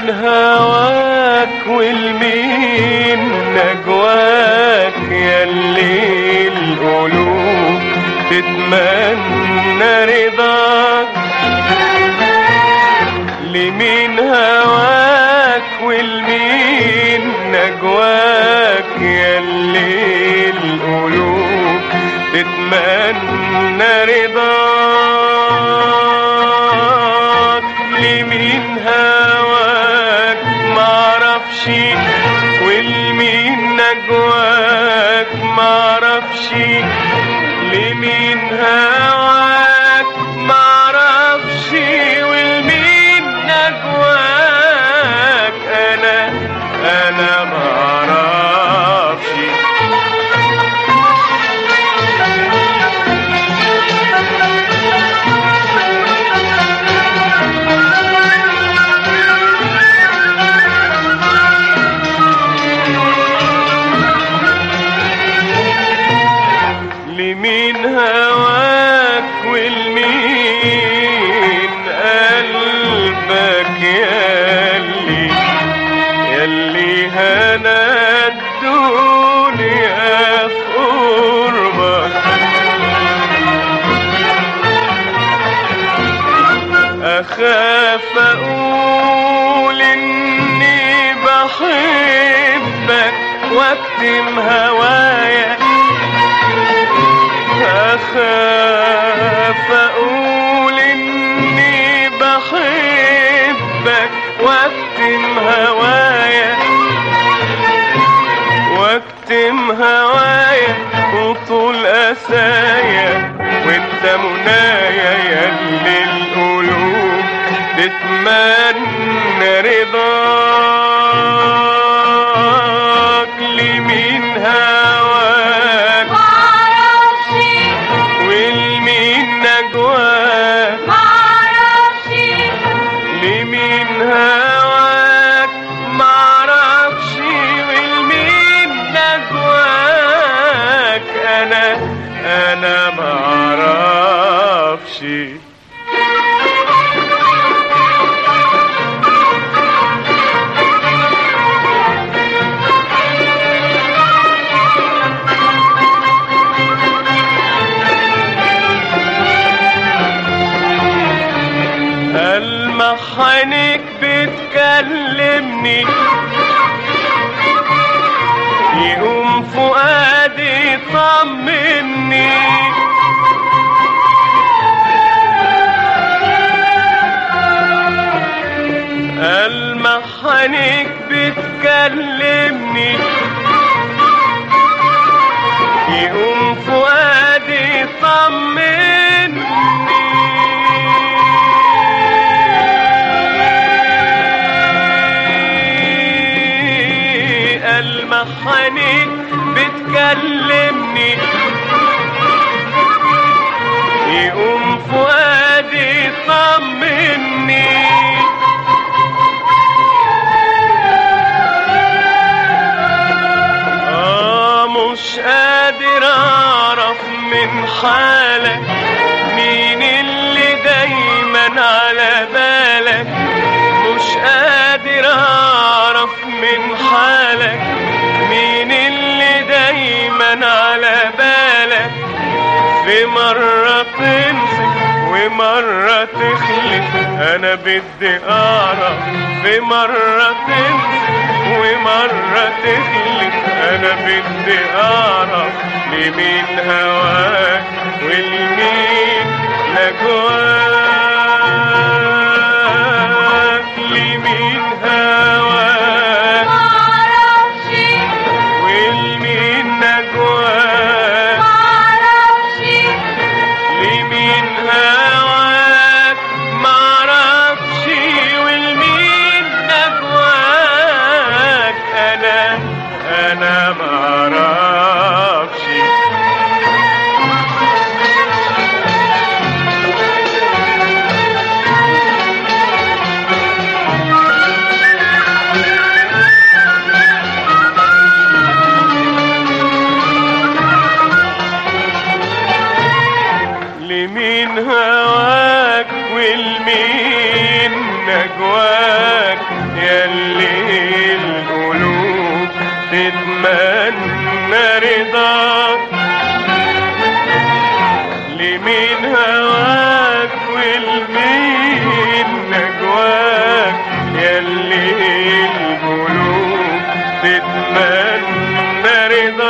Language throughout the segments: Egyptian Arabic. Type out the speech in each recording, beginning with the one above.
لمين هواك والمين نجواك ياللي القلوب تتمنى رضاك لمين هواك والمين نجواك ياللي القلوب تتمنى رضاك لمين هواك معرفش والمين نجواك معرفش لمين هواك معرفش والمين نجواك انا انا معرفش لمين هواك والمين قلبك ياللي ياللي هنا الدنيا في قربك أخاف أقول إني بحبك واكتم هوايا أخاف أقول إني بحبك واكتم هوايا واكتم هوايا وطول أسايا وانت منايا ياللي القلوب تتمنى رضاك لمين هواك معرفش والمين نجواك معرفش لمين هواك معرفش والمين نجواك انا انا معرفش ألمح عينيك بتكلمني يقوم فؤادي يطمني ألمح عينيك بتكلمني يقوم فؤادي يطمني ألمح عينيك بتكلمني يقوم فؤادي يطمني آه مش قادر أعرف من حالك مين اللي دايما على بالك مش قادر أعرف من حالك مين اللي دايما على بالك في مرة تنسى ومرة تخلف أنا بدي أعرف في مرة تنسى ومرة تخلف أنا بدي أعرف لمين هواك والمين نجواك لمين هواك معرفش والمين نجواك معرفش لمين هواك معرفش والمين نجواك انا انا معرفش لمين هواك والمين نجواك يلي القلوب تتمنى رضاك لمين هواك والمين نجواك يلي القلوب تتمنى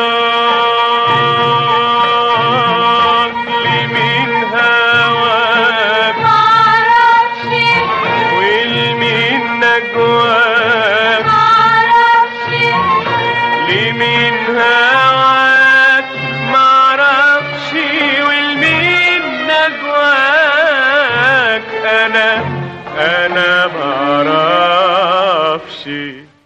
رضاك لمين هواك معرفش والمين نجواك معرفش لمين هواك معرفش والمين نجواك انا انا معرفش